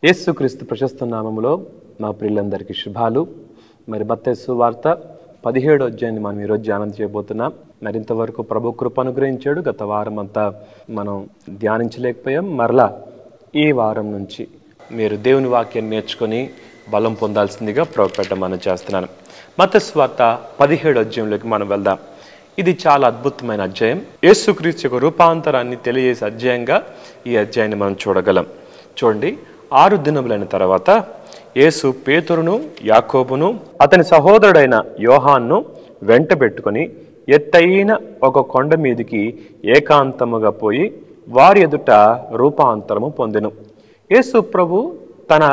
యేసుక్రీస్తు ప్రశస్త నామములో మా ప్రియులందరికీ శుభాలు మరి బత్తేసు వార్త పదిహేడు అధ్యాయాన్ని మనం ఈరోజు ధ్యానం చేయబోతున్నాం మరింతవరకు ప్రభు కృప అనుగ్రహించాడు గత వారం అంతా మనం ధ్యానించలేకపోయాం మరలా ఈ వారం నుంచి మీరు దేవుని వాక్యాన్ని నేర్చుకొని బలం పొందాల్సిందిగా ప్రభుపేట మనం చేస్తున్నాను మత్తసు వార్త పదిహేడు అధ్యాయంలోకి మనం వెళ్దాం ఇది చాలా అద్భుతమైన అధ్యాయం యేసుక్రీస్తు యొక్క రూపాంతరాన్ని తెలియజేసే అధ్యాయంగా ఈ అధ్యాయాన్ని మనం చూడగలం చూడండి ఆరు దినములైన తర్వాత యేసు పేతురును యాకోబును అతని సహోదరుడైన యోహాన్ను వెంట పెట్టుకొని ఎత్తైన ఒక కొండ మీదికి ఏకాంతముగా పోయి వారి ఎదుట రూపాంతరము పొందెను యేసు ప్రభు తన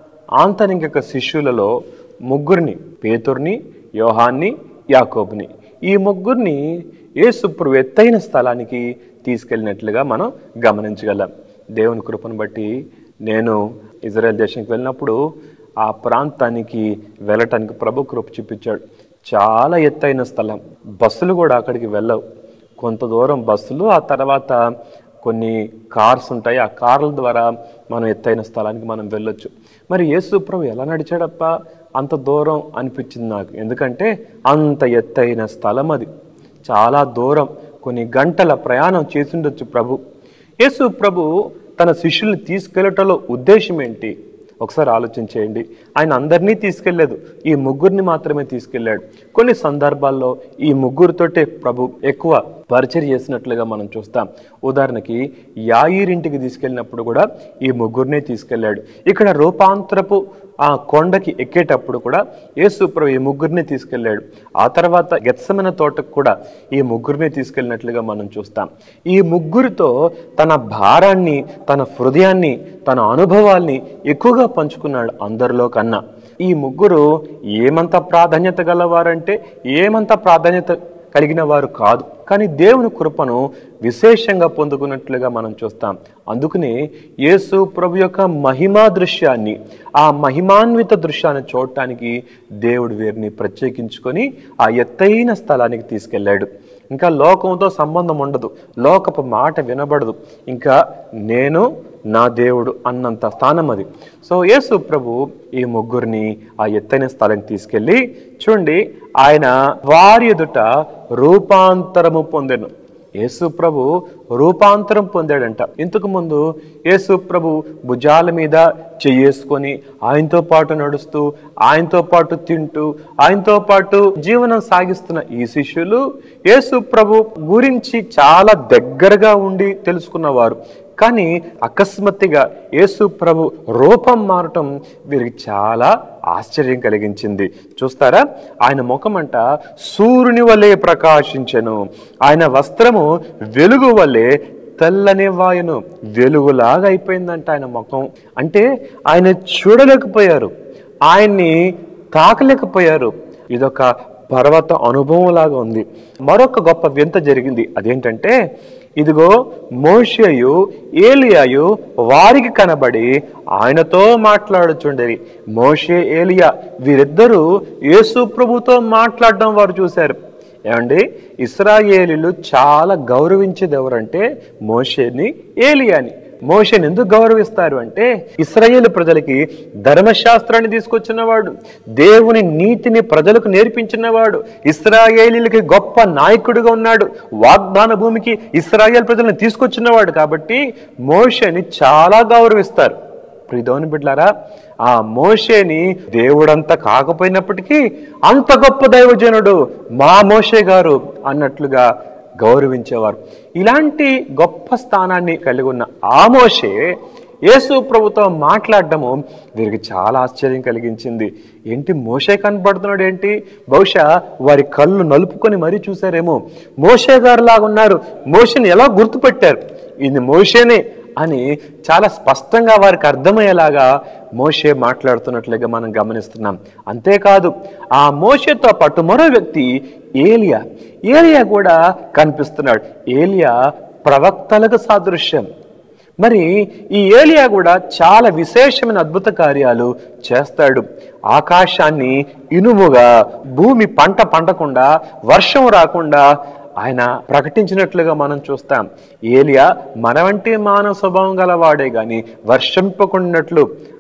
ఆంతరిక శిష్యులలో ముగ్గురిని పేతుర్ని యోహాన్ని యాకోబుని ఈ ముగ్గురిని యేసు ప్రభు ఎత్తైన స్థలానికి తీసుకెళ్ళినట్లుగా మనం గమనించగలం దేవుని కృపను బట్టి నేను ఇజ్రాయెల్ దేశానికి వెళ్ళినప్పుడు ఆ ప్రాంతానికి వెళ్ళటానికి ప్రభు కృప చూపించాడు చాలా ఎత్తైన స్థలం బస్సులు కూడా అక్కడికి వెళ్ళవు కొంత దూరం బస్సులు ఆ తర్వాత కొన్ని కార్స్ ఉంటాయి ఆ కార్ల ద్వారా మనం ఎత్తైన స్థలానికి మనం వెళ్ళొచ్చు మరి యేసు ప్రభు ఎలా నడిచాడప్ప అంత దూరం అనిపించింది నాకు ఎందుకంటే అంత ఎత్తైన స్థలం అది చాలా దూరం కొన్ని గంటల ప్రయాణం చేసిండొచ్చు ప్రభు యేసు ప్రభు తన శిష్యుల్ని తీసుకెళ్ళటంలో ఉద్దేశం ఏంటి ఒకసారి ఆలోచన చేయండి ఆయన అందరినీ తీసుకెళ్లేదు ఈ ముగ్గురిని మాత్రమే తీసుకెళ్ళాడు కొన్ని సందర్భాల్లో ఈ ముగ్గురితోటే ప్రభు ఎక్కువ పరిచయం చేసినట్లుగా మనం చూస్తాం ఉదాహరణకి యాయిరింటికి తీసుకెళ్ళినప్పుడు కూడా ఈ ముగ్గురినే తీసుకెళ్ళాడు ఇక్కడ రూపాంతరపు ఆ కొండకి ఎక్కేటప్పుడు కూడా యేసు ప్రభు ఈ ముగ్గురిని తీసుకెళ్ళాడు ఆ తర్వాత గెత్సమైన తోటకు కూడా ఈ ముగ్గురిని తీసుకెళ్ళినట్లుగా మనం చూస్తాం ఈ ముగ్గురితో తన భారాన్ని తన హృదయాన్ని తన అనుభవాల్ని ఎక్కువగా పంచుకున్నాడు అందరిలో కన్నా ఈ ముగ్గురు ఏమంత ప్రాధాన్యత గలవారంటే ఏమంత ప్రాధాన్యత కలిగిన వారు కాదు కానీ దేవుని కృపను విశేషంగా పొందుకున్నట్లుగా మనం చూస్తాం అందుకనే యేసు ప్రభు యొక్క మహిమా దృశ్యాన్ని ఆ మహిమాన్విత దృశ్యాన్ని చూడటానికి దేవుడు వీరిని ప్రత్యేకించుకొని ఆ ఎత్తైన స్థలానికి తీసుకెళ్ళాడు ఇంకా లోకంతో సంబంధం ఉండదు లోకపు మాట వినబడదు ఇంకా నేను నా దేవుడు అన్నంత స్థానం అది సో యేసు ప్రభు ఈ ముగ్గురిని ఆ ఎత్తైన స్థలానికి తీసుకెళ్ళి చూడండి ఆయన వారి ఎదుట రూపాంతరము పొందెను యేసు ప్రభు రూపాంతరం పొందాడంట ఇంతకు ముందు యేసు ప్రభు భుజాల మీద చెయ్యేసుకొని ఆయనతో పాటు నడుస్తూ ఆయనతో పాటు తింటూ ఆయనతో పాటు జీవనం సాగిస్తున్న ఈ శిష్యులు యేసు ప్రభు గురించి చాలా దగ్గరగా ఉండి తెలుసుకున్నవారు కానీ అకస్మాత్తుగా యేసు ప్రభు రూపం మారటం వీరికి చాలా ఆశ్చర్యం కలిగించింది చూస్తారా ఆయన ముఖమంట సూర్యుని వలె ప్రకాశించెను ఆయన వస్త్రము వెలుగు వలె తెల్లని వాయును వెలుగులాగా అయిపోయిందంట ఆయన ముఖం అంటే ఆయన చూడలేకపోయారు ఆయన్ని తాకలేకపోయారు ఇదొక పర్వత అనుభవం లాగా ఉంది మరొక గొప్ప వింత జరిగింది అదేంటంటే ఇదిగో మోషయు ఏలియాయు వారికి కనబడి ఆయనతో మాట్లాడుచుండేది మోషే ఏలియా వీరిద్దరూ యేసు ప్రభుతో మాట్లాడడం వారు చూశారు ఏమండి ఇస్రాయేలీలు చాలా గౌరవించేది ఎవరంటే మోషేని ఏలియాని మోషేని ఎందుకు గౌరవిస్తారు అంటే ఇస్రాయేల్ ప్రజలకి ధర్మశాస్త్రాన్ని తీసుకొచ్చినవాడు దేవుని నీతిని ప్రజలకు నేర్పించినవాడు ఇస్రాయేలీలకి గొప్ప నాయకుడిగా ఉన్నాడు వాగ్దాన భూమికి ఇస్రాయేల్ ప్రజలను తీసుకొచ్చినవాడు కాబట్టి మోషేని చాలా గౌరవిస్తారు ప్రిదోని బిడ్లారా ఆ మోషేని దేవుడంతా కాకపోయినప్పటికీ అంత గొప్ప దైవజనుడు మా మోషే గారు అన్నట్లుగా గౌరవించేవారు ఇలాంటి గొప్ప స్థానాన్ని కలిగి ఉన్న ఆ మోషే యేసు ప్రభుతో మాట్లాడడము వీరికి చాలా ఆశ్చర్యం కలిగించింది ఏంటి మోషే కనబడుతున్నాడు ఏంటి బహుశా వారి కళ్ళు నలుపుకొని మరీ చూసారేమో మోషే గారు లాగా ఉన్నారు మోషని ఎలా గుర్తుపెట్టారు ఇది మోషేనే అని చాలా స్పష్టంగా వారికి అర్థమయ్యేలాగా మోషే మాట్లాడుతున్నట్లుగా మనం గమనిస్తున్నాం అంతేకాదు ఆ మోషేతో పాటు మరో వ్యక్తి ఏలియా ఏలియా కూడా కనిపిస్తున్నాడు ఏలియా ప్రవక్తలకు సాదృశ్యం మరి ఈ ఏలియా కూడా చాలా విశేషమైన అద్భుత కార్యాలు చేస్తాడు ఆకాశాన్ని ఇనుముగా భూమి పంట పండకుండా వర్షం రాకుండా ఆయన ప్రకటించినట్లుగా మనం చూస్తాం ఏలియా మన వంటి మానవ స్వభావం గలవాడే గాని వర్షింపకున్నట్లు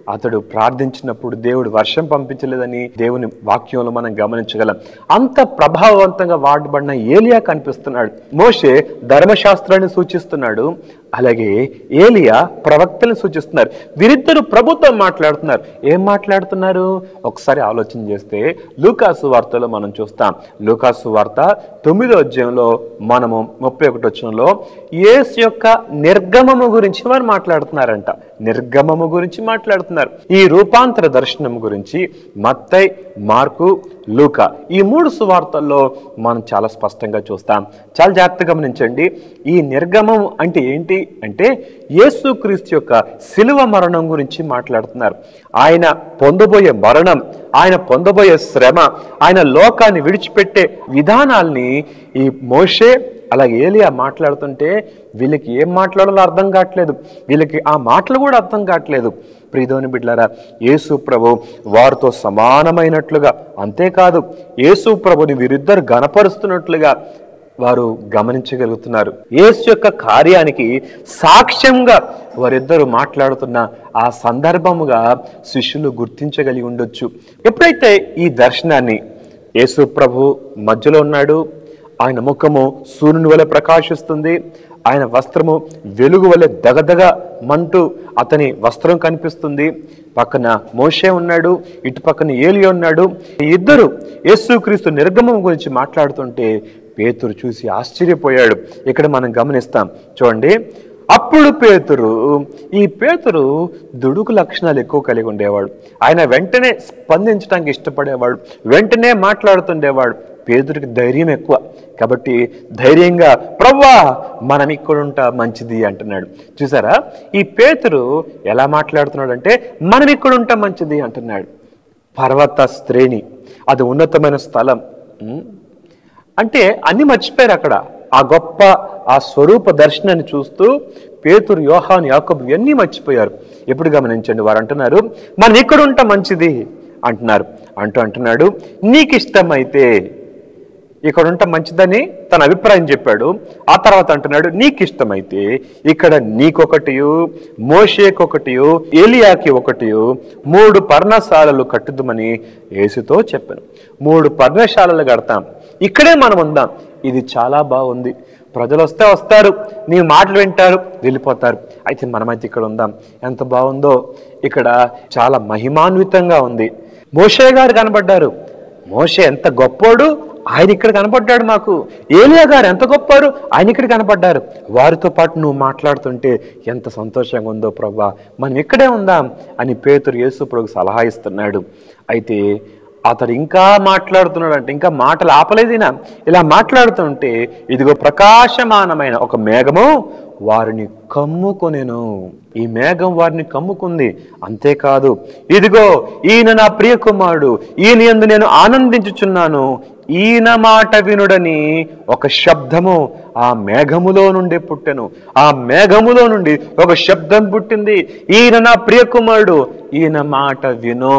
అతడు ప్రార్థించినప్పుడు దేవుడు వర్షం పంపించలేదని దేవుని వాక్యంలో మనం గమనించగలం అంత ప్రభావవంతంగా వాడబడిన ఏలియా కనిపిస్తున్నాడు మోషే ధర్మశాస్త్రాన్ని సూచిస్తున్నాడు అలాగే ఏలియా ప్రవక్తలను సూచిస్తున్నారు వీరిద్దరు ప్రభుత్వం మాట్లాడుతున్నారు ఏం మాట్లాడుతున్నారు ఒకసారి ఆలోచన చేస్తే లూకాసు వార్తలో మనం చూస్తాం లూకాసు వార్త తొమ్మిదో అధ్యాయంలో మనము ముప్పై ఒకటి వచ్చంలో యేసు యొక్క నిర్గమము గురించి వారు మాట్లాడుతున్నారంట నిర్గమము గురించి మాట్లాడుతున్నారు ఈ రూపాంతర దర్శనం గురించి మత్తై మార్కు లూక ఈ మూడు సువార్తల్లో మనం చాలా స్పష్టంగా చూస్తాం చాలా జాగ్రత్తగా గమనించండి ఈ నిర్గమం అంటే ఏంటి అంటే యేసుక్రీస్తు యొక్క శిలువ మరణం గురించి మాట్లాడుతున్నారు ఆయన పొందబోయే మరణం ఆయన పొందబోయే శ్రమ ఆయన లోకాన్ని విడిచిపెట్టే విధానాల్ని ఈ మోషే అలాగే ఏలియా మాట్లాడుతుంటే వీళ్ళకి ఏం మాట్లాడాలో అర్థం కావట్లేదు వీళ్ళకి ఆ మాటలు కూడా అర్థం కావట్లేదు ప్రియదోని బిడ్లారా యేసు ప్రభు వారితో సమానమైనట్లుగా అంతేకాదు యేసు ప్రభుని వీరిద్దరు గనపరుస్తున్నట్లుగా వారు గమనించగలుగుతున్నారు యేసు యొక్క కార్యానికి సాక్ష్యంగా వారిద్దరు మాట్లాడుతున్న ఆ సందర్భముగా శిష్యులు గుర్తించగలిగి ఉండొచ్చు ఎప్పుడైతే ఈ దర్శనాన్ని యేసు ప్రభు మధ్యలో ఉన్నాడు ఆయన ముఖము సూర్యుని వలె ప్రకాశిస్తుంది ఆయన వస్త్రము వెలుగు వలె దగదగ మంటూ అతని వస్త్రం కనిపిస్తుంది పక్కన మోషే ఉన్నాడు ఇటు పక్కన ఏలి ఉన్నాడు ఈ ఇద్దరు యేసుక్రీస్తు నిర్గమం గురించి మాట్లాడుతుంటే పేతురు చూసి ఆశ్చర్యపోయాడు ఇక్కడ మనం గమనిస్తాం చూడండి అప్పుడు పేతురు ఈ పేతురు దుడుకు లక్షణాలు ఎక్కువ కలిగి ఉండేవాడు ఆయన వెంటనే స్పందించడానికి ఇష్టపడేవాడు వెంటనే మాట్లాడుతుండేవాడు పేదరికి ధైర్యం ఎక్కువ కాబట్టి ధైర్యంగా ప్రవ్వా మనం ఇక్కడుంటా మంచిది అంటున్నాడు చూసారా ఈ పేతురు ఎలా మాట్లాడుతున్నాడు అంటే మనం ఇక్కడుంటా మంచిది అంటున్నాడు పర్వత శ్రేణి అది ఉన్నతమైన స్థలం ఉం? అంటే అన్ని మర్చిపోయారు అక్కడ ఆ గొప్ప ఆ స్వరూప దర్శనాన్ని చూస్తూ పేతురు యోహాన్ యాకబు ఇవన్నీ మర్చిపోయారు ఎప్పుడు గమనించండి వారు అంటున్నారు మనం ఇక్కడ ఉంటా మంచిది అంటున్నారు అంటూ అంటున్నాడు నీకు ఇష్టమైతే ఇక్కడ ఉంట మంచిదని తన అభిప్రాయం చెప్పాడు ఆ తర్వాత అంటున్నాడు నీకు ఇష్టమైతే ఇక్కడ నీకొకటియు మోషేకొకటియు ఏలియాకి ఒకటియు మూడు పర్ణశాలలు కట్టుదమని యేసుతో చెప్పాను మూడు పర్ణశాలలు కడతాం ఇక్కడే మనం ఉందాం ఇది చాలా బాగుంది ప్రజలు వస్తే వస్తారు నీ మాటలు వింటారు వెళ్ళిపోతారు అయితే మనమైతే ఇక్కడ ఉందాం ఎంత బాగుందో ఇక్కడ చాలా మహిమాన్వితంగా ఉంది మోషే గారు కనబడ్డారు మోషే ఎంత గొప్పోడు ఆయన ఇక్కడ కనపడ్డాడు మాకు ఏలియా గారు ఎంత గొప్పారు ఆయన ఇక్కడ కనపడ్డారు వారితో పాటు నువ్వు మాట్లాడుతుంటే ఎంత సంతోషంగా ఉందో ప్రభా మనం ఇక్కడే ఉందాం అని పేతురు యేసు ప్రభు సలహా ఇస్తున్నాడు అయితే అతడు ఇంకా మాట్లాడుతున్నాడు అంటే ఇంకా మాటలు ఆపలేదినా ఇలా మాట్లాడుతుంటే ఇదిగో ప్రకాశమానమైన ఒక మేఘము వారిని కమ్ముకొనెను ఈ మేఘం వారిని కమ్ముకుంది అంతేకాదు ఇదిగో ఈయన నా ప్రియ కుమారుడు ఈయన యందు నేను ఆనందించుచున్నాను ఈయన మాట వినుడని ఒక శబ్దము ఆ మేఘములో నుండి పుట్టెను ఆ మేఘములో నుండి ఒక శబ్దం పుట్టింది ఈయన నా ప్రియ కుమారుడు ఈయన మాట వినో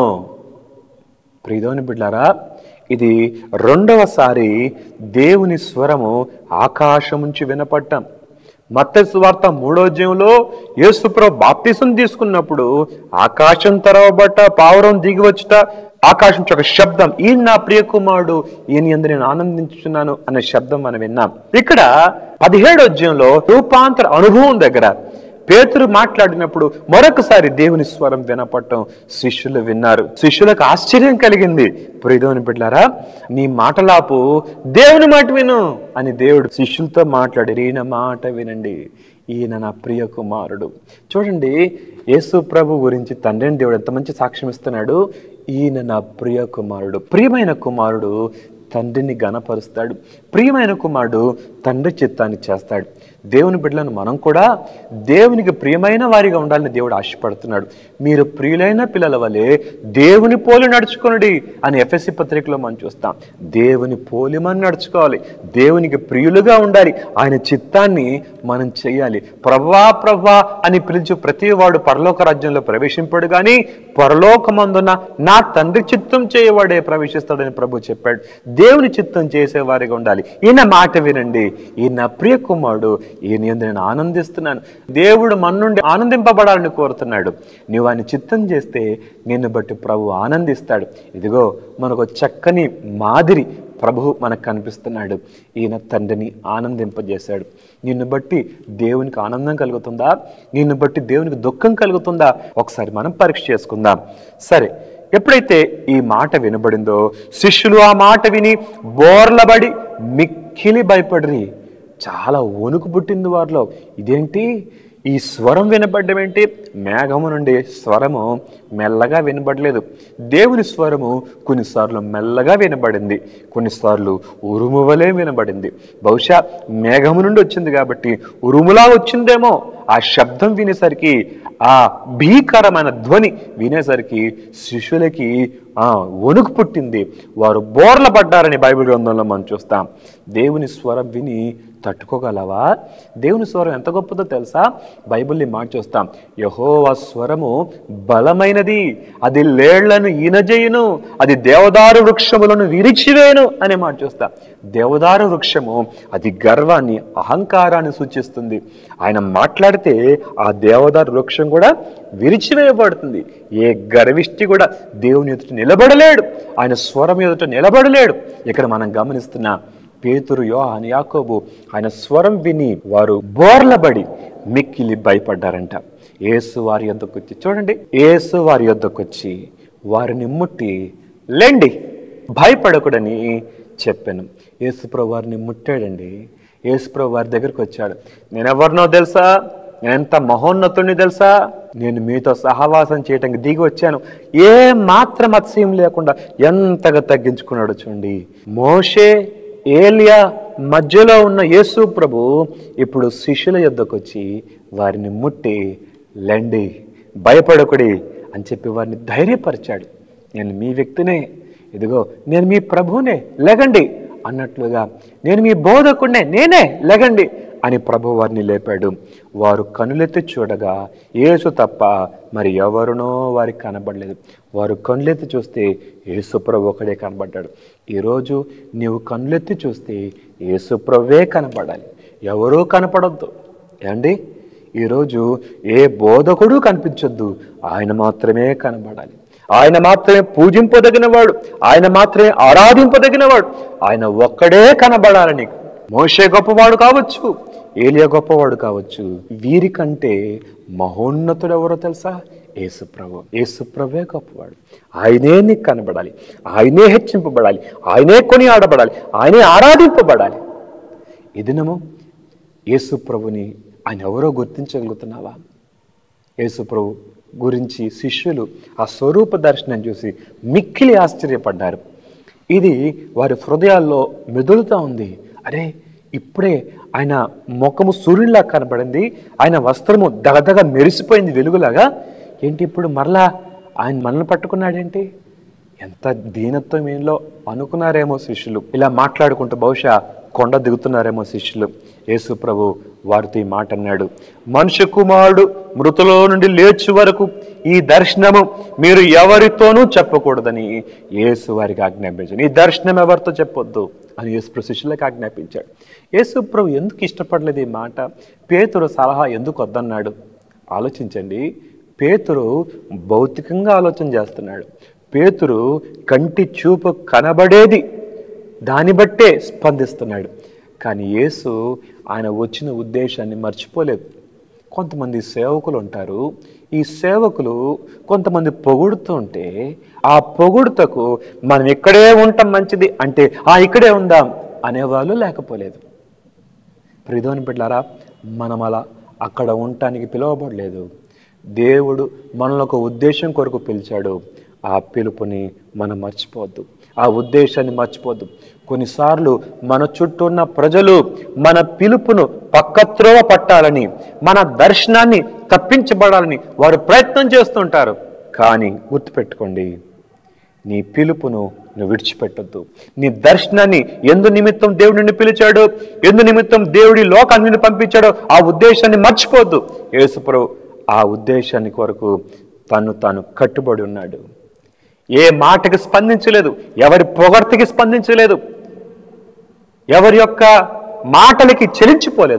ప్రియదోని బిడ్లారా ఇది రెండవసారి దేవుని స్వరము ఆకాశం నుంచి వినపడ్డం మత్తయి వార్త మూడో అధ్యాయంలో యేసుప్రభు బాప్తిసం తీసుకున్నప్పుడు ఆకాశం తెరవబట్ట పావురం దిగి వచ్చుట ఆకాశం నుంచి ఒక శబ్దం ఈయన నా ప్రియ కుమారుడు ఈయన ఎందు నేను ఆనందించున్నాను అనే శబ్దం మనం విన్నాం ఇక్కడ పదిహేడో అధ్యాయంలో రూపాంతర అనుభవం దగ్గర పేతురు మాట్లాడినప్పుడు మరొకసారి దేవుని స్వరం వినపడటం శిష్యులు విన్నారు శిష్యులకు ఆశ్చర్యం కలిగింది ప్రియదేవుని బిడ్డారా నీ మాటలాపు దేవుని మాట విను అని దేవుడు శిష్యులతో మాట్లాడి ఈయన మాట వినండి ఈయన నా ప్రియ కుమారుడు చూడండి యేసు ప్రభు గురించి తండ్రిని దేవుడు ఎంత మంచి సాక్ష్యం ఇస్తున్నాడు ఈయన నా ప్రియ కుమారుడు ప్రియమైన కుమారుడు తండ్రిని గణపరుస్తాడు ప్రియమైన కుమారుడు తండ్రి చిత్తాన్ని చేస్తాడు దేవుని బిడ్డలను మనం కూడా దేవునికి ప్రియమైన వారిగా ఉండాలని దేవుడు ఆశపడుతున్నాడు మీరు ప్రియులైన పిల్లల వలె దేవుని పోలి నడుచుకొనుడి అని ఎఫ్ఎస్సి పత్రికలో మనం చూస్తాం దేవుని పోలిమని నడుచుకోవాలి దేవునికి ప్రియులుగా ఉండాలి ఆయన చిత్తాన్ని మనం చేయాలి ప్రభా ప్రభా అని పిలిచి ప్రతి వాడు పరలోక రాజ్యంలో ప్రవేశింపడు కానీ పరలోకమందున్న నా తండ్రి చిత్తం చేయవాడే ప్రవేశిస్తాడని ప్రభు చెప్పాడు దేవుని చిత్తం చేసేవారిగా ఉండాలి ఈయన మాట వినండి ఈయన ప్రియ కుమారుడు ఈయన యందు నేను ఆనందిస్తున్నాను దేవుడు మన నుండి ఆనందింపబడాలని కోరుతున్నాడు నీవు ఆయన చిత్తం చేస్తే నిన్ను బట్టి ప్రభు ఆనందిస్తాడు ఇదిగో మనకు చక్కని మాదిరి ప్రభు మనకు కనిపిస్తున్నాడు ఈయన తండ్రిని ఆనందింపజేశాడు నిన్ను బట్టి దేవునికి ఆనందం కలుగుతుందా నిన్ను బట్టి దేవునికి దుఃఖం కలుగుతుందా ఒకసారి మనం పరీక్ష చేసుకుందాం సరే ఎప్పుడైతే ఈ మాట వినబడిందో శిష్యులు ఆ మాట విని బోర్లబడి మిక్కిలి భయపడిరి చాలా వణుకు పుట్టింది వారిలో ఇదేంటి ఈ స్వరం వినబడ్డం ఏంటి మేఘము నుండి స్వరము మెల్లగా వినబడలేదు దేవుని స్వరము కొన్నిసార్లు మెల్లగా వినబడింది కొన్నిసార్లు ఉరుము వలె వినబడింది బహుశా మేఘము నుండి వచ్చింది కాబట్టి ఉరుములా వచ్చిందేమో ఆ శబ్దం వినేసరికి ఆ భీకరమైన ధ్వని వినేసరికి శిష్యులకి ఆ వణుకు పుట్టింది వారు బోర్ల పడ్డారని బైబిల్ గ్రంథంలో మనం చూస్తాం దేవుని స్వరం విని తట్టుకోగలవా దేవుని స్వరం ఎంత గొప్పదో తెలుసా బైబిల్ని మాట చూస్తాం యహోవా స్వరము బలమైనది అది లేళ్లను ఈనజేయును అది దేవదారు వృక్షములను విరిచివేయును అనే మాట చూస్తాం దేవదారు వృక్షము అది గర్వాన్ని అహంకారాన్ని సూచిస్తుంది ఆయన మాట్లాడితే ఆ దేవదారు వృక్షం కూడా విరిచివేయబడుతుంది ఏ గర్విష్టి కూడా దేవుని ఎదుట నిలబడలేడు ఆయన స్వరం ఎదుట నిలబడలేడు ఇక్కడ మనం గమనిస్తున్నా పేతురు యోహాన్ యాకోబు ఆయన స్వరం విని వారు బోర్లబడి మిక్కిలి భయపడ్డారంట ఏసు వారి యొద్దకు వచ్చి చూడండి ఏసు వారి యొద్దకు వచ్చి వారిని ముట్టి లెండి భయపడకూడని చెప్పాను యేసుప్రభు వారిని ముట్టాడండి యేసుప్రభు వారి దగ్గరికి వచ్చాడు నేను ఎవరినో తెలుసా నేను ఎంత మహోన్నతుడిని తెలుసా నేను మీతో సహవాసం చేయటానికి దిగి వచ్చాను ఏ మాత్రం అతిశయం లేకుండా ఎంతగా తగ్గించుకున్నాడు చూడండి మోషే ఏలియా మధ్యలో ఉన్న యేసు ప్రభు ఇప్పుడు శిష్యుల యొద్దకు వచ్చి వారిని ముట్టి లెండి భయపడకుడి అని చెప్పి వారిని ధైర్యపరిచాడు నేను మీ వ్యక్తినే ఇదిగో నేను మీ ప్రభువునే లెగండి అన్నట్లుగా నేను మీ బోధకుడినే నేనే లెగండి అని ప్రభు వారిని లేపాడు వారు కనులెత్తి చూడగా యేసు తప్ప మరి ఎవరునో వారికి కనబడలేదు వారు కనులెత్తి చూస్తే యేసు ప్రభు ఒకడే కనబడ్డాడు ఈరోజు నీవు కనులెత్తి చూస్తే యేసు ప్రభువే కనబడాలి ఎవరూ కనపడొద్దు ఏమండి ఈరోజు ఏ బోధకుడు కనిపించొద్దు ఆయన మాత్రమే కనబడాలి ఆయన మాత్రమే పూజింపదగినవాడు ఆయన మాత్రమే ఆరాధింపదగినవాడు ఆయన ఒక్కడే కనబడాలి నీకు మోషే గొప్పవాడు కావచ్చు ఏలియా గొప్పవాడు కావచ్చు వీరికంటే మహోన్నతుడు ఎవరో తెలుసా యేసుప్రభు యేసుప్రభే గొప్పవాడు ఆయనే నీకు కనబడాలి ఆయనే హెచ్చింపబడాలి ఆయనే కొని ఆడబడాలి ఆయనే ఆరాధింపబడాలి ఈ దినము యేసుప్రభుని ఆయన ఎవరో గుర్తించగలుగుతున్నావా యేసుప్రభు గురించి శిష్యులు ఆ స్వరూప దర్శనం చూసి మిక్కిలి ఆశ్చర్యపడ్డారు ఇది వారి హృదయాల్లో మెదులుతూ ఉంది అరే ఇప్పుడే ఆయన ముఖము సూర్యుడిలా కనబడింది ఆయన వస్త్రము దగదగ మెరిసిపోయింది వెలుగులాగా ఏంటి ఇప్పుడు మరలా ఆయన మనల్ని పట్టుకున్నాడేంటి ఎంత దీనత్వం ఏంలో అనుకున్నారేమో శిష్యులు ఇలా మాట్లాడుకుంటూ బహుశా కొండ దిగుతున్నారేమో శిష్యులు యేసు ప్రభు వారితో ఈ మాట అన్నాడు మనుష్య కుమారుడు మృతులో నుండి లేచి వరకు ఈ దర్శనము మీరు ఎవరితోనూ చెప్పకూడదని యేసు వారికి ఆజ్ఞాపించాడు ఈ దర్శనం ఎవరితో చెప్పొద్దు అని యేసు ప్రభు శిష్యులకు ఆజ్ఞాపించాడు యేసు ప్రభు ఎందుకు ఇష్టపడలేదు ఈ మాట పేతురు సలహా ఎందుకు వద్దన్నాడు ఆలోచించండి పేతురు భౌతికంగా ఆలోచన చేస్తున్నాడు పేతురు కంటి చూపు కనబడేది దాన్ని బట్టే స్పందిస్తున్నాడు కానీ యేసు ఆయన వచ్చిన ఉద్దేశాన్ని మర్చిపోలేదు కొంతమంది సేవకులు ఉంటారు ఈ సేవకులు కొంతమంది పొగుడుతూ ఉంటే ఆ పొగుడుతకు మనం ఇక్కడే ఉంటాం మంచిది అంటే ఆ ఇక్కడే ఉందాం అనేవాళ్ళు లేకపోలేదు ప్రిధోని బిడ్డారా మనం అలా అక్కడ ఉండటానికి పిలువబడలేదు దేవుడు మనల్ని ఒక ఉద్దేశం కొరకు పిలిచాడు ఆ పిలుపుని మనం మర్చిపోవద్దు ఆ ఉద్దేశాన్ని మర్చిపోవద్దు కొన్నిసార్లు మన చుట్టూ ఉన్న ప్రజలు మన పిలుపును పక్కత్రోవ పట్టాలని మన దర్శనాన్ని తప్పించబడాలని వారు ప్రయత్నం చేస్తుంటారు కానీ గుర్తుపెట్టుకోండి నీ పిలుపును నువ్వు విడిచిపెట్టొద్దు నీ దర్శనాన్ని ఎందు నిమిత్తం దేవుడు నిన్ను పిలిచాడో ఎందు నిమిత్తం దేవుడి లోకాన్ని నిన్ను పంపించాడో ఆ ఉద్దేశాన్ని మర్చిపోవద్దు యేసుప్రభు ఆ ఉద్దేశాన్ని కొరకు తను తాను కట్టుబడి ఉన్నాడు ఏ మాటకి స్పందించలేదు ఎవరి పొగడ్తకి స్పందించలేదు ఎవరి యొక్క మాటలకి చెలించిపోలేదు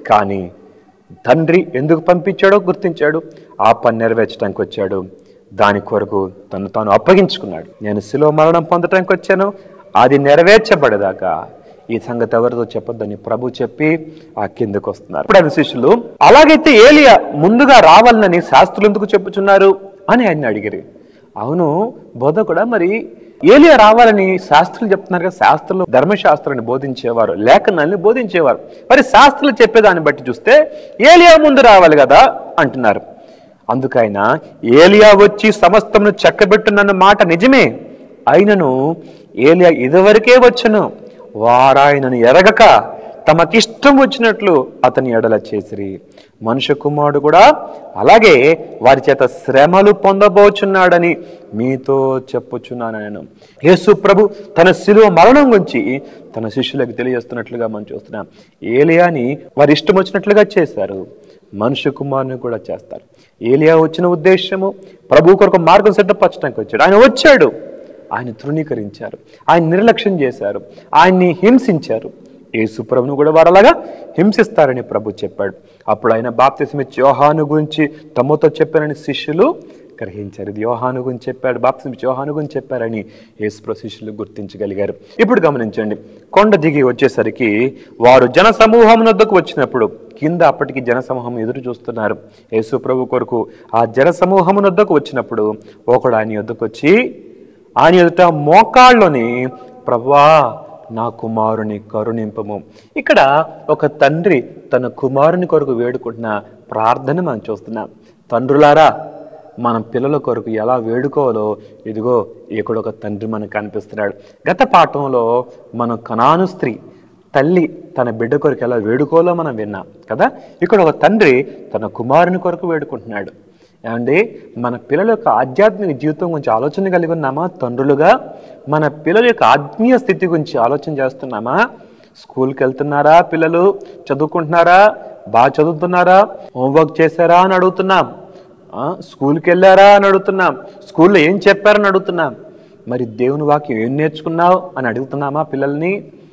కానీ తండ్రి ఎందుకు పంపించాడో గుర్తించాడు ఆ పని నెరవేర్చడానికి వచ్చాడు దాని కొరకు తను తాను అప్పగించుకున్నాడు నేను శిలో మరణం పొందటానికి వచ్చాను అది నెరవేర్చబడేదాకా ఈ సంగతి ఎవరితో చెప్పొద్దని ప్రభు చెప్పి ఆ కిందకు వస్తున్నారు ఇప్పుడు ఆయన శిష్యులు అలాగైతే ఏలియా ముందుగా రావాలని శాస్త్రులు ఎందుకు చెప్పుచున్నారు అని ఆయన అడిగారు అవును బోధకుడా మరి ఏలియా రావాలని శాస్త్రులు చెప్తున్నారు కదా శాస్త్రులు ధర్మశాస్త్రాన్ని బోధించేవారు లేఖనాల్ని బోధించేవారు మరి శాస్త్రులు చెప్పేదాన్ని బట్టి చూస్తే ఏలియా ముందు రావాలి కదా అంటున్నారు అందుకైనా ఏలియా వచ్చి సమస్తమును చక్కబెట్టునన్న మాట నిజమే అయినను ఏలియా ఇదివరకే వచ్చును వారాయనను ఎరగక తమకిష్టం వచ్చినట్లు అతని ఎడల చేసిరి మనుష్య కుమారుడు కూడా అలాగే వారి చేత శ్రమలు పొందబోచున్నాడని మీతో చెప్పుచున్నాను నేను యేసు ప్రభు తన శిలువ మరణం గురించి తన శిష్యులకు తెలియజేస్తున్నట్లుగా మనం చూస్తున్నాం ఏలియాని వారి ఇష్టం వచ్చినట్లుగా చేశారు మనుష్య కుమారుని కూడా చేస్తారు ఏలియా వచ్చిన ఉద్దేశము ప్రభు కొరకు మార్గం సిద్ధపరచడానికి వచ్చాడు ఆయన వచ్చాడు ఆయన తృణీకరించారు ఆయన నిర్లక్ష్యం చేశారు ఆయన్ని హింసించారు యేసు ప్రభును కూడా వారు అలాగా హింసిస్తారని ప్రభు చెప్పాడు అప్పుడు ఆయన బాప్తిసమిచ్చి యోహాను గురించి తమతో చెప్పారని శిష్యులు గ్రహించారు ఇది యోహాను గురించి చెప్పాడు బాప్తిసమిచ్చి యోహాను గురించి చెప్పారని యేసు శిష్యులు గుర్తించగలిగారు ఇప్పుడు గమనించండి కొండ దిగి వచ్చేసరికి వారు జన సమూహం వద్దకు వచ్చినప్పుడు కింద అప్పటికి జన సమూహం ఎదురు చూస్తున్నారు యేసు ప్రభు కొరకు ఆ జన సమూహం వద్దకు వచ్చినప్పుడు ఒకడు ఆయన వద్దకు వచ్చి ఆయన ఎదుట మోకాళ్ళలోని ప్రభువా నా కుమారుని కరుణింపము ఇక్కడ ఒక తండ్రి తన కుమారుని కొరకు వేడుకుంటున్న ప్రార్థన మనం చూస్తున్నాం తండ్రులారా మనం పిల్లల కొరకు ఎలా వేడుకోవాలో ఇదిగో ఇక్కడ ఒక తండ్రి మనకు కనిపిస్తున్నాడు గత పాఠంలో మనం కనాను స్త్రీ తల్లి తన బిడ్డ కొరకు ఎలా వేడుకోవాలో మనం విన్నాం కదా ఇక్కడ ఒక తండ్రి తన కుమారుని కొరకు వేడుకుంటున్నాడు ఏమండి మన పిల్లల యొక్క ఆధ్యాత్మిక జీవితం గురించి ఆలోచన కలిగి ఉన్నామా తండ్రులుగా మన పిల్లల యొక్క ఆత్మీయ స్థితి గురించి ఆలోచన చేస్తున్నామా స్కూల్కి వెళ్తున్నారా పిల్లలు చదువుకుంటున్నారా బాగా చదువుతున్నారా హోంవర్క్ చేశారా అని అడుగుతున్నాం ఆ, స్కూల్కి వెళ్ళారా అని అడుగుతున్నాం స్కూల్లో ఏం చెప్పారని అడుగుతున్నాం మరి దేవుని వాక్యం ఏం నేర్చుకున్నావు అని అడుగుతున్నామా పిల్లల్ని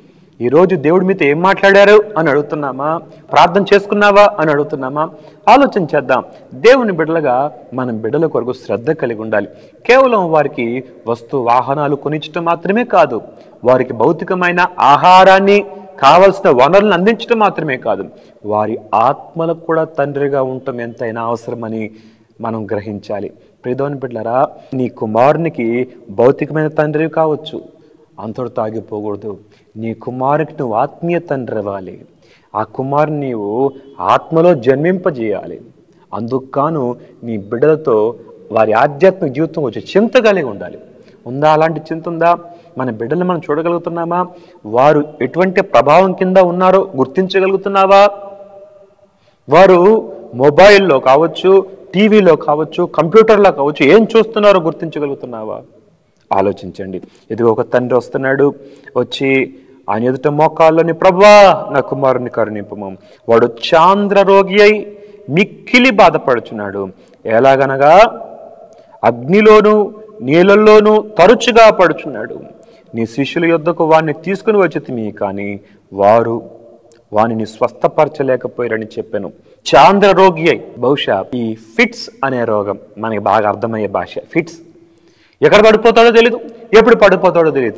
ఈరోజు దేవుడి మీతో ఏం మాట్లాడారు అని అడుగుతున్నామా ప్రార్థన చేసుకున్నావా అని అడుగుతున్నామా ఆలోచన చేద్దాం దేవుని బిడ్డలుగా మనం బిడ్డల కొరకు శ్రద్ధ కలిగి ఉండాలి కేవలం వారికి వస్తు వాహనాలు కొనిచ్చటం మాత్రమే కాదు వారికి భౌతికమైన ఆహారాన్ని కావలసిన వనరులను అందించడం మాత్రమే కాదు వారి ఆత్మలకు కూడా తండ్రిగా ఉండటం ఎంతైనా అవసరమని మనం గ్రహించాలి ప్రియదోని బిడ్డలరా నీ కుమారునికి భౌతికమైన తండ్రి కావచ్చు అంతటితో ఆగిపోకూడదు నీ కుమారునికి నువ్వు ఆత్మీయ తండ్రి ఇవ్వాలి ఆ కుమారుని నీవు ఆత్మలో జన్మింపజేయాలి అందుకు గాను నీ బిడ్డలతో వారి ఆధ్యాత్మిక జీవితం వచ్చి చింత కలిగి ఉండాలి ఉందా అలాంటి చింత ఉందా మన బిడ్డలు మనం చూడగలుగుతున్నామా వారు ఎటువంటి ప్రభావం కింద ఉన్నారో గుర్తించగలుగుతున్నావా వారు మొబైల్లో కావచ్చు టీవీలో కావచ్చు కంప్యూటర్లో కావచ్చు ఏం చూస్తున్నారో గుర్తించగలుగుతున్నావా ఆలోచించండి ఇదిగో ఒక తండ్రి వస్తున్నాడు వచ్చి ఆయన ఎదుట మోకాల్లోని ప్రభా నా కుమారుని కరుణింపము వాడు చాంద్ర రోగి అయి మిక్కిలి బాధపడుచున్నాడు ఎలాగనగా అగ్నిలోను నీళ్ళల్లోనూ తరచుగా పడుచున్నాడు నీ శిష్యుల యొద్దకు వాడిని తీసుకుని వచ్చి కానీ వారు వానిని స్వస్థపరచలేకపోయారని చెప్పాను చాంద్ర రోగి అయి బహుశా ఈ ఫిట్స్ అనే రోగం మనకి బాగా అర్థమయ్యే భాష ఫిట్స్ ఎక్కడ పడిపోతాడో తెలియదు ఎప్పుడు పడిపోతాడో తెలియదు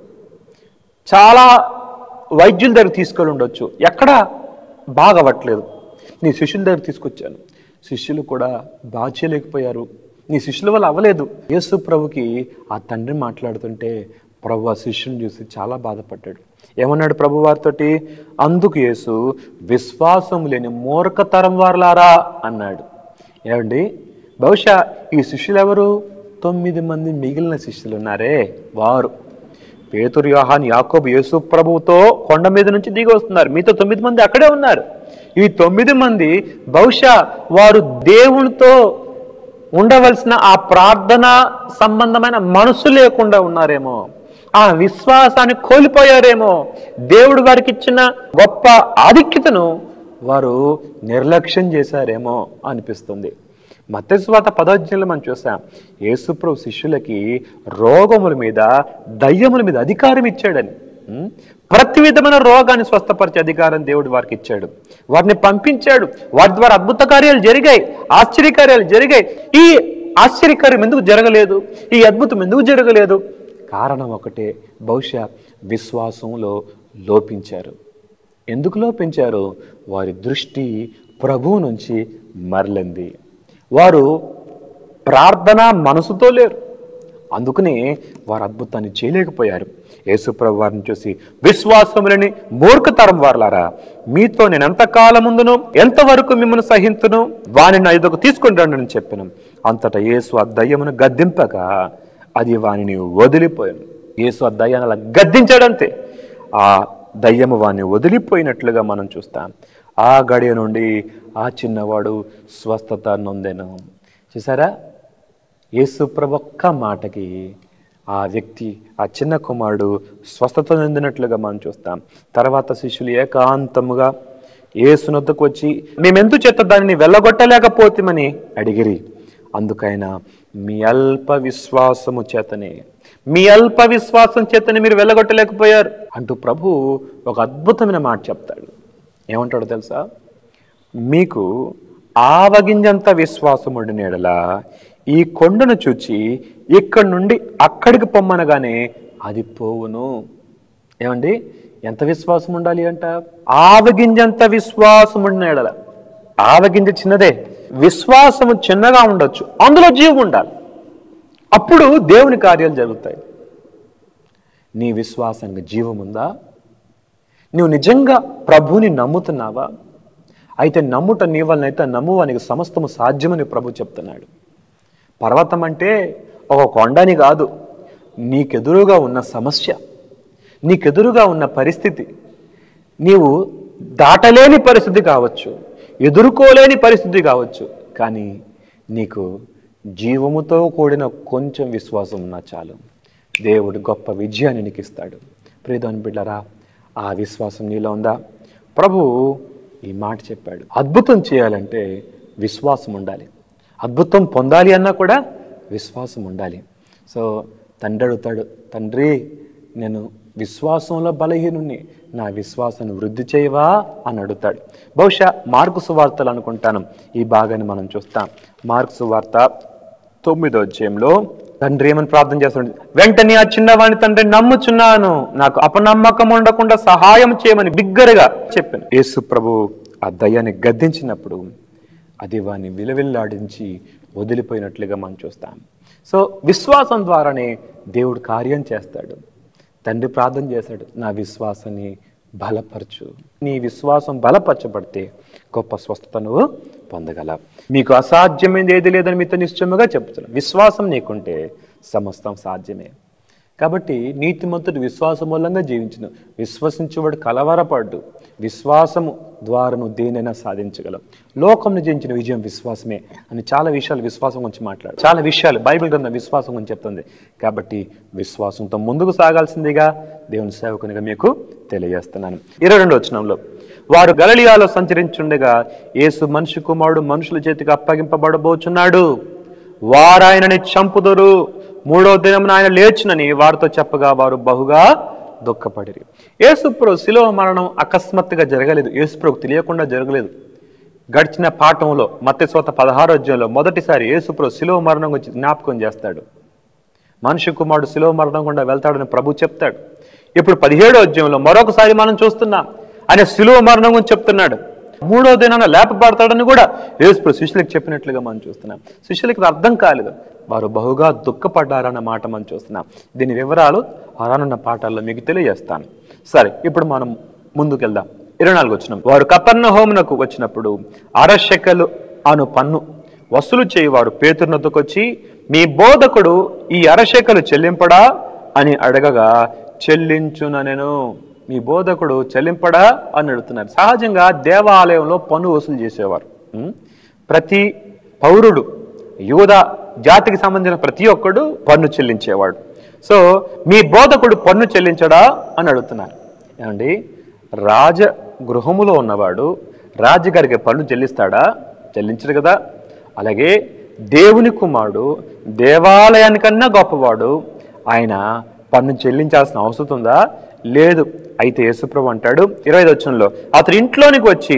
చాలా వైద్యుల దగ్గర తీసుకొని ఉండొచ్చు ఎక్కడ బాగా అవ్వట్లేదు నీ శిష్యుల దగ్గర తీసుకొచ్చాను శిష్యులు కూడా బాగా చేయలేకపోయారు నీ శిష్యుల వల్ల అవ్వలేదు యేసు ప్రభుకి ఆ తండ్రి మాట్లాడుతుంటే ప్రభు ఆ శిష్యుని చూసి చాలా బాధపడ్డాడు ఏమన్నాడు ప్రభు వారితోటి అందుకు యేసు విశ్వాసం లేని మూర్ఖతరం వారలారా అన్నాడు ఏమండి బహుశా ఈ శిష్యులు ఎవరు తొమ్మిది మంది మిగిలిన శిష్యులు ఉన్నారే వారు పేతురు యోహాన్ యాకోబు యేసు ప్రభువుతో కొండ మీద నుంచి దిగి వస్తున్నారు మీతో తొమ్మిది మంది అక్కడే ఉన్నారు ఈ తొమ్మిది మంది బహుశా వారు దేవునితో ఉండవలసిన ఆ ప్రార్థన సంబంధమైన మనసు లేకుండా ఉన్నారేమో ఆ విశ్వాసాన్ని కోల్పోయారేమో దేవుడు వారికి ఇచ్చిన గొప్ప ఆధిక్యతను వారు నిర్లక్ష్యం చేశారేమో అనిపిస్తుంది మత్స్వాత పదోజ్ఞలు మనం చూసాం యేసుప్రభు శిష్యులకి రోగముల మీద దయ్యముల మీద అధికారం ఇచ్చాడని ఉం? ప్రతి విధమైన రోగాన్ని స్వస్థపరిచే అధికారం దేవుడు వారికి ఇచ్చాడు వారిని పంపించాడు వారి ద్వారా అద్భుత కార్యాలు జరిగాయి ఆశ్చర్యకార్యాలు జరిగాయి ఈ ఆశ్చర్యకార్యం ఎందుకు జరగలేదు ఈ అద్భుతం ఎందుకు జరగలేదు కారణం ఒకటే బహుశా విశ్వాసంలో లోపించారు ఎందుకు లోపించారు వారి దృష్టి ప్రభువు నుంచి మరలింది వారు ప్రార్థన మనసుతో లేరు అందుకనే వారు అద్భుతాన్ని చేయలేకపోయారు యేసుప్రభు వారిని చూసి విశ్వాసములని మూర్ఖతరం వారలారా మీతో నేను ఎంతకాలం ముందును ఎంతవరకు మిమ్మల్ని సహింతును వానిని ఐదుకు తీసుకుని రండి అని చెప్పాను అంతటా యేసు ఆ దయ్యమును గద్దింపగా అది వానిని వదిలిపోయాను యేసు ఆ దయ్యాన్ని అలా గద్దించాడంతే ఆ దయ్యము వాణ్ణి వదిలిపోయినట్లుగా మనం చూస్తాం ఆ గడియ నుండి ఆ చిన్నవాడు స్వస్థత నొందెను చూసారా యేసు ఒక్క మాటకి ఆ వ్యక్తి ఆ చిన్న కుమారుడు స్వస్థత చెందినట్లుగా మనం చూస్తాం తర్వాత శిష్యులు ఏకాంతముగా ఏసునొద్దకు వచ్చి మేమెందు చేత దానిని వెళ్ళగొట్టలేకపోతామని అడిగిరి అందుకైనా మీ అల్ప విశ్వాసము చేతనే మీ అల్ప విశ్వాసం చేతనే మీరు వెళ్ళగొట్టలేకపోయారు అంటూ ప్రభు ఒక అద్భుతమైన మాట చెప్తాడు ఏమంటాడో తెలుసా మీకు ఆవగింజంత విశ్వాసముడి నీడలా ఈ కొండను చూచి ఇక్కడి నుండి అక్కడికి పొమ్మనగానే అది పోవును ఏమండి ఎంత విశ్వాసం ఉండాలి అంట ఆవగింజంత విశ్వాసం ఉండిన ఎడల ఆవగింజ చిన్నదే విశ్వాసము చిన్నగా ఉండొచ్చు అందులో జీవం ఉండాలి అప్పుడు దేవుని కార్యాలు జరుగుతాయి నీ విశ్వాసానికి జీవం ఉందా నువ్వు నిజంగా ప్రభువుని నమ్ముతున్నావా అయితే నమ్ముట నీ వలనైతే నమ్మువానికి సమస్తము సాధ్యమని ప్రభు చెప్తున్నాడు పర్వతం అంటే ఒక కొండని కాదు నీకెదురుగా ఉన్న సమస్య నీకెదురుగా ఉన్న పరిస్థితి నీవు దాటలేని పరిస్థితి కావచ్చు ఎదుర్కోలేని పరిస్థితి కావచ్చు కానీ నీకు జీవముతో కూడిన కొంచెం విశ్వాసం ఉన్నా చాలు దేవుడు గొప్ప విజయాన్ని నీకు ఇస్తాడు ప్రియదాని బిడ్డరా ఆ విశ్వాసం నీలో ఉందా ప్రభు ఈ మాట చెప్పాడు అద్భుతం చేయాలంటే విశ్వాసం ఉండాలి అద్భుతం పొందాలి అన్నా కూడా విశ్వాసం ఉండాలి సో తండ్రి అడుగుతాడు తండ్రి నేను విశ్వాసంలో బలహీనుని నా విశ్వాసాన్ని వృద్ధి చేయవా అని అడుగుతాడు బహుశా మార్కు సువార్తలు అనుకుంటాను ఈ భాగాన్ని మనం చూస్తాం మార్కు సువార్త తొమ్మిదో అధ్యాయంలో తండ్రి ఏమని ప్రార్థన చేస్తున్నాడు వెంటనే ఆ చిన్నవాణి తండ్రి నమ్ముచున్నాను నాకు అపనమ్మకం ఉండకుండా సహాయం చేయమని బిగ్గరగా చెప్పాను యేసు ప్రభు ఆ దయ్యాన్ని గద్దించినప్పుడు అది వాని విలవిల్లాడించి వదిలిపోయినట్లుగా మనం చూస్తాం సో విశ్వాసం ద్వారానే దేవుడు కార్యం చేస్తాడు తండ్రి ప్రార్థన చేశాడు నా విశ్వాసాన్ని బలపరచు నీ విశ్వాసం బలపరచబడితే గొప్ప స్వస్థత నువ్వు పొందగల మీకు అసాధ్యమైనది ఏది లేదని మీతో నిశ్చయముగా చెప్తున్నాను విశ్వాసం నీకుంటే సమస్తం సాధ్యమే కాబట్టి నీతిమంతుడు విశ్వాసం మూలంగా జీవించను విశ్వసించేవాడు కలవరపడ్డు విశ్వాసము ద్వారా నువ్వు దేనైనా సాధించగలవు లోకంను జయించిన విజయం విశ్వాసమే అని చాలా విషయాలు విశ్వాసం గురించి మాట్లాడు చాలా విషయాలు బైబిల్ గ్రంథం విశ్వాసం గురించి చెప్తుంది కాబట్టి విశ్వాసంతో ముందుకు సాగాల్సిందిగా దేవుని సేవకునిగా మీకు తెలియజేస్తున్నాను ఇరవై రెండు వచనంలో వారు గలలియాలో సంచరించుండగా యేసు మనిషి కుమారుడు మనుషుల చేతికి అప్పగింపబడబోచున్నాడు వారాయనని చంపుదురు మూడో దినం ఆయన లేచునని వారితో చెప్పగా వారు బహుగా దుఃఖపడిరి యేసుప్రభు శిలువ మరణం అకస్మాత్తుగా జరగలేదు యేసుప్రభుకు తెలియకుండా జరగలేదు గడిచిన పాఠంలో మత్స్యస్వత పదహారో అధ్యాయంలో మొదటిసారి యేసుప్రభు శిలువ మరణం గురించి జ్ఞాపకం చేస్తాడు మనిషి కుమారుడు శిలువ మరణం గుండా వెళ్తాడని ప్రభు చెప్తాడు ఇప్పుడు పదిహేడో అధ్యాయంలో మరొకసారి మనం చూస్తున్నాం ఆయన శిలువ మరణం గురించి చెప్తున్నాడు మూడో దినాన లేపబడతాడని కూడా యేసు శిష్యులకు చెప్పినట్లుగా మనం చూస్తున్నాం శిష్యులకు ఇది అర్థం కాలేదు వారు బహుగా దుఃఖపడ్డారన్న మాట మనం చూస్తున్నాం దీని వివరాలు రానున్న పాఠాల్లో మీకు తెలియజేస్తాను సరే ఇప్పుడు మనం ముందుకెళ్దాం ఇరవై నాలుగు వచ్చిన వారు కపర్ణ హోమునకు వచ్చినప్పుడు అరశకలు అను పన్ను వసూలు చేయవారు పేతురునొద్దకొచ్చి మీ బోధకుడు ఈ అరశకలు చెల్లింపడా అని అడగగా చెల్లించుననెను మీ బోధకుడు చెల్లింపడా అని అడుగుతున్నారు సహజంగా దేవాలయంలో పన్ను వసూలు చేసేవారు ఉం? ప్రతి పౌరుడు యూద జాతికి సంబంధించిన ప్రతి ఒక్కడు పన్ను చెల్లించేవాడు సో మీ బోధకుడు పన్ను చెల్లించడా అని అడుగుతున్నారు ఏమండి రాజ గృహములో ఉన్నవాడు రాజుగారికి పన్ను చెల్లిస్తాడా చెల్లించడు కదా అలాగే దేవుని కుమారుడు దేవాలయానికన్నా గొప్పవాడు ఆయన పన్ను చెల్లించాల్సిన అవసరం ఉందా లేదు అయితే యేసుప్రభు అంటాడు ఇరవై వచ్చంలో అతడు ఇంట్లోనికి వచ్చి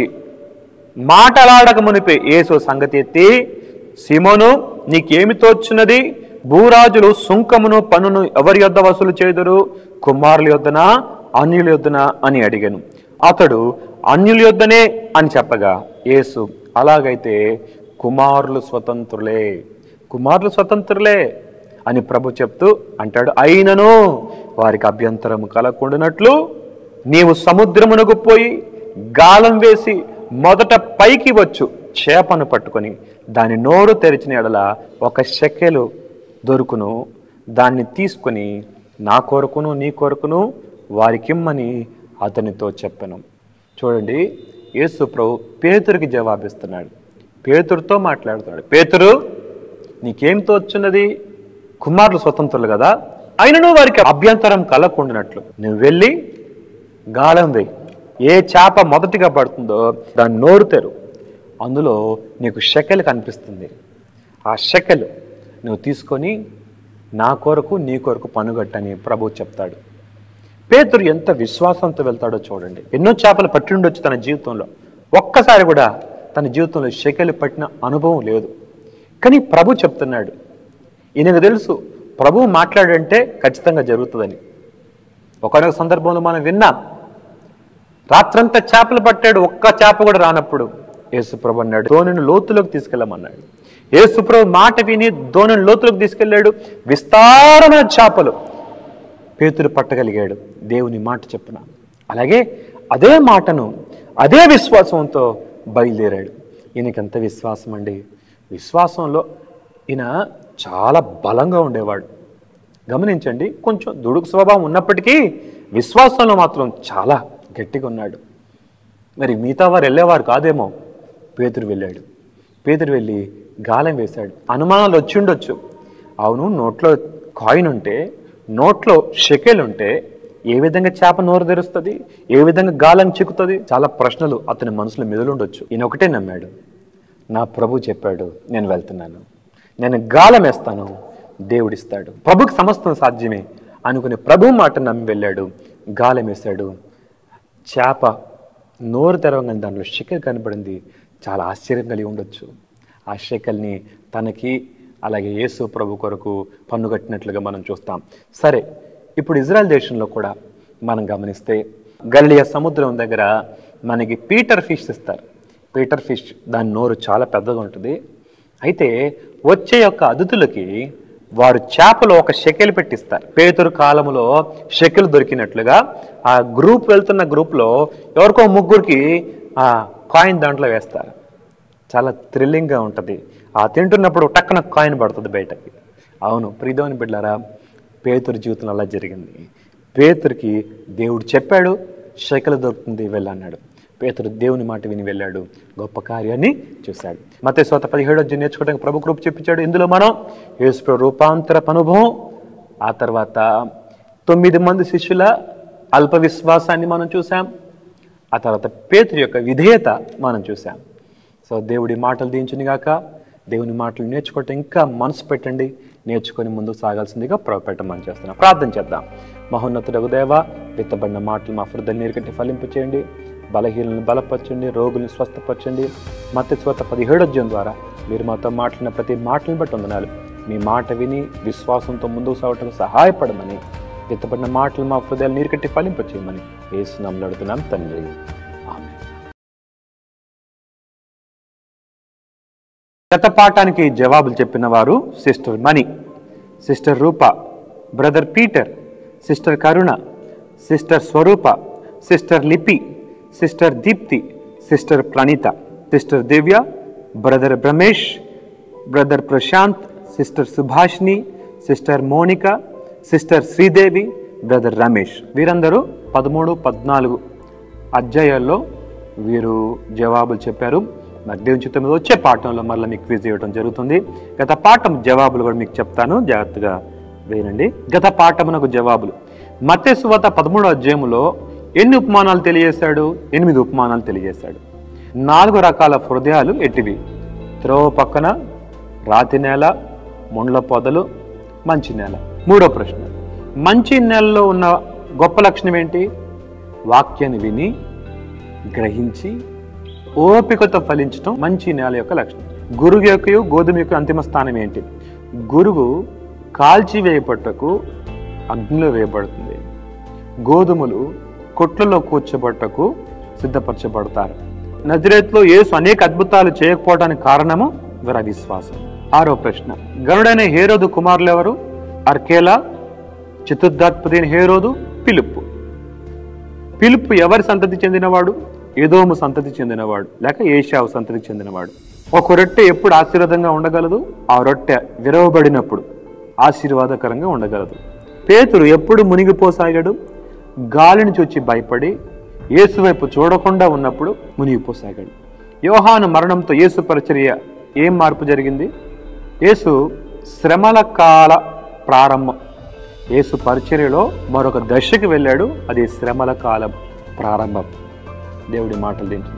మాటలాడక మునిపే యేసు సంగతి ఎత్తి సిమోను నీకేమి తోచున్నది భూరాజులు సుంకమును పన్నును ఎవరి యొద్ద వసూలు చేదురు కుమారుల యొద్దనా అన్యుల యొద్దనా అని అడిగాను అతడు అన్యుల యొద్దనే అని చెప్పగా యేసు అలాగైతే కుమారులు స్వతంత్రులే కుమారులు స్వతంత్రులే అని ప్రభు చెప్తూ అంటాడు అయినను వారికి అభ్యంతరం కలగకుండానట్లు నీవు సముద్రమునకు పోయి గాలం వేసి మొదట పైకి వచ్చు చేపను పట్టుకొని దాని నోరు తెరిచిన ఎడల ఒక షెకెలు దొరుకును దాన్ని తీసుకొని నా కొరకును నీ కొరకును వారికిమ్మని అతనితో చెప్పాను చూడండి యేసు ప్రభు పేతురికి జవాబిస్తున్నాడు పేతురుతో మాట్లాడుతున్నాడు పేతురు నీకేం తోచున్నది కుమారులు స్వతంత్రులు కదా అయినను వారికి అభ్యంతరం కలగకుండానట్లు నువ్వు వెళ్ళి గాలం వేయి ఏ చేప మొదటిగా పడుతుందో దాన్ని నోరు తెరు అందులో నీకు షెకెల్ కనిపిస్తుంది ఆ షెకెల్ నువ్వు తీసుకొని నా కొరకు నీ కొరకు పనుగట్టని ప్రభు చెప్తాడు పేతురు ఎంత విశ్వాసంతో వెళ్తాడో చూడండి ఎన్నో చేపలు పట్టి ఉండొచ్చు తన జీవితంలో ఒక్కసారి కూడా తన జీవితంలో షెకెలు పట్టిన అనుభవం లేదు కానీ ప్రభు చెప్తున్నాడు ఈయనకు తెలుసు ప్రభు మాట్లాడంటే ఖచ్చితంగా జరుగుతుందని ఒకనొక సందర్భంలో మనం విన్నాం రాత్రంతా చేపలు పట్టాడు ఒక్క చేప కూడా రానప్పుడు యేసుప్రభు అన్నాడు ధోనిని లోతులోకి తీసుకెళ్ళమన్నాడు యేసుప్రభు మాట విని ధోనిని లోతులోకి తీసుకెళ్ళాడు విస్తారమైన చేపలు పేతురు పట్టగలిగాడు దేవుని మాట చెప్పున అలాగే అదే మాటను అదే విశ్వాసంతో బయలుదేరాడు ఈయనకి ఎంత విశ్వాసం అండి విశ్వాసంలో ఈయన చాలా బలంగా ఉండేవాడు గమనించండి కొంచెం దుడుకు స్వభావం ఉన్నప్పటికీ విశ్వాసంలో మాత్రం చాలా గట్టిగా ఉన్నాడు మరి మిగతా వారు వెళ్ళేవారు కాదేమో పేతురు వెళ్ళాడు పేతురు వెళ్ళి గాలం వేశాడు అనుమానాలు వచ్చి ఉండొచ్చు అవును నోట్లో కాయిన్ ఉంటే నోట్లో షెకెల్ ఉంటే ఏ విధంగా చేప నోరు తెరుస్తుంది ఏ విధంగా గాలం చిక్కుతుంది చాలా ప్రశ్నలు అతని మనసులో మెదులుండొచ్చు ఈయన ఒకటే నమ్మాడు నా ప్రభు చెప్పాడు నేను వెళ్తున్నాను నేను గాలం వేస్తాను దేవుడిస్తాడు ప్రభుకి సమస్తం సాధ్యమే అనుకుని ప్రభు మాట నమ్మి వెళ్ళాడు గాలం వేశాడు చేప నోరు తెరవగానే దానిలో షెకెల్ కనబడింది చాలా ఆశ్చర్యం కలిగి ఉండొచ్చు ఆ షెకల్ని తనకి అలాగే యేసు ప్రభు కొరకు పన్నుగట్టినట్లుగా మనం చూస్తాం సరే ఇప్పుడు ఇజ్రాయెల్ దేశంలో కూడా మనం గమనిస్తే గలిలియా సముద్రం దగ్గర మనకి పీటర్ ఫిష్ ఇస్తారు పీటర్ ఫిష్ దాని నోరు చాలా పెద్దగా ఉంటుంది అయితే వచ్చే యొక్క అతిథులకి వారు చేపలో ఒక షెకెల్ పెట్టిస్తారు పేతురు కాలంలో షెకెల్ దొరికినట్లుగా ఆ గ్రూప్ వెళ్తున్న గ్రూప్లో ఎవరికో ముగ్గురికి ఆ కాయిన్ దాంట్లో వేస్తారు చాలా థ్రిల్లింగ్గా ఉంటుంది ఆ తింటున్నప్పుడు టక్కున కాయిన్ పడుతుంది బయటకి అవును ప్రీతోని బిడ్డారా పేతురు జీవితంలో అలా జరిగింది పేతురికి దేవుడు చెప్పాడు శకలు దొరుకుతుంది వెళ్ళన్నాడు పేతురు దేవుని మాట విని వెళ్ళాడు గొప్ప కార్యాన్ని చూశాడు మత స్వత పదిహేడు అధ్యాయం నేర్చుకోవడానికి ప్రభు కృప చెప్పించాడు ఇందులో మనం యేసు రూపాంతర అనుభవం ఆ తర్వాత తొమ్మిది మంది శిష్యుల అల్ప విశ్వాసాన్ని మనం చూసాం ఆ తర్వాత పేతురు యొక్క విధేయత మనం చూసాం సో దేవుడి మాటలు దించునిగాక దేవుని మాటలు నేర్చుకోవటం ఇంకా మనసు పెట్టండి నేర్చుకొని ముందుకు సాగాల్సిందిగా పెట్టమని చేస్తున్నాం ప్రార్థన చేద్దాం మహోన్నతుడగు దేవ విత్తబడిన మాటలు మా హృదయ నీరుకట్టి ఫలింపు చేయండి బలహీనలను బలపరచండి రోగులను స్వస్థపరచండి మత స్వత పదిహేడు అధ్యాయం ద్వారా మీరు మాతో మాట్లాడిన ప్రతి మాటలను బట్టి వందనాలు మీ మాట విని విశ్వాసంతో ముందుకు సాగటం సహాయపడమని విత్తబడిన మాటలు మా హృదయాలు నీరుకట్టి ఫలింపు చేయమని వేస్తున్నాం అడుగుతున్నాం తండ్రి ఆమె గత పాఠానికి జవాబులు చెప్పిన వారు sister Mani sister Rupa brother Peter sister Karuna sister Swarupa sister Lipi sister Deepti sister Praneetha sister Divya brother Bramesh brother Prashanth sister Subhashini sister Monika sister Sridevi brother Ramesh వీరందరూ పదమూడు పద్నాలుగు అధ్యాయాల్లో వీరు జవాబులు చెప్పారు మరి దేవుని చిత్తం మీద వచ్చే పాఠంలో మళ్ళీ మీకు క్విజ్ ఇవ్వడం జరుగుతుంది గత పాఠం జవాబులు కూడా మీకు చెప్తాను జాగ్రత్తగా వేయండి గత పాఠమునకు జవాబులు మత్స్సువత పదమూడో అధ్యాయంలో ఎన్ని ఉపమానాలు తెలియజేశాడు ఎనిమిది ఉపమానాలు తెలియజేశాడు నాలుగు రకాల హృదయాలు ఎట్టివి త్రోవ పక్కన రాతి నేల ముండ్ల పొదలు మంచి నేల మూడో ప్రశ్న మంచి నేలలో ఉన్న గొప్ప లక్షణం ఏంటి వాక్యాన్ని విని గ్రహించి ఓపికతో ఫలించడం మంచి నేల యొక్క లక్షణం గురువు యొక్క గోధుమ యొక్క అంతిమ స్థానం ఏంటి గురువు కాల్చి వేయబట్టకు అగ్నిలో వేయబడుతుంది గోధుమలు కొట్లలో కూర్చోబట్టకు సిద్ధపరచబడతారు నజరేత్లో యేసు అనేక అద్భుతాలు చేయకపోవడానికి కారణము వీర విశ్వాసం ఆరో ప్రశ్న గరుడైన హేరోదు కుమారులు ఎవరు అర్కేలా చతుర్థాత్పతి అయిన హేరోదు పిలుపు పిలుపు ఎవరి సంతతి చెందినవాడు ఏదోము సంతతి చెందినవాడు లేక ఏషావు సంతతి చెందినవాడు ఒక రొట్టె ఎప్పుడు ఆశీర్వాదంగా ఉండగలదు ఆ రొట్టె విరవబడినప్పుడు ఆశీర్వాదకరంగా ఉండగలదు పేతురు ఎప్పుడు మునిగిపోసాగాడు గాలిని చూచి భయపడి యేసు వైపు చూడకుండా ఉన్నప్పుడు మునిగిపోసాగాడు యోహాను మరణంతో యేసు పరిచర్య ఏం మార్పు జరిగింది యేసు శ్రమల కాల ప్రారంభం యేసు పరిచర్యలో మరొక దశకి వెళ్ళాడు అది శ్రమల కాలం ప్రారంభం దేవుడి మాటలు దించి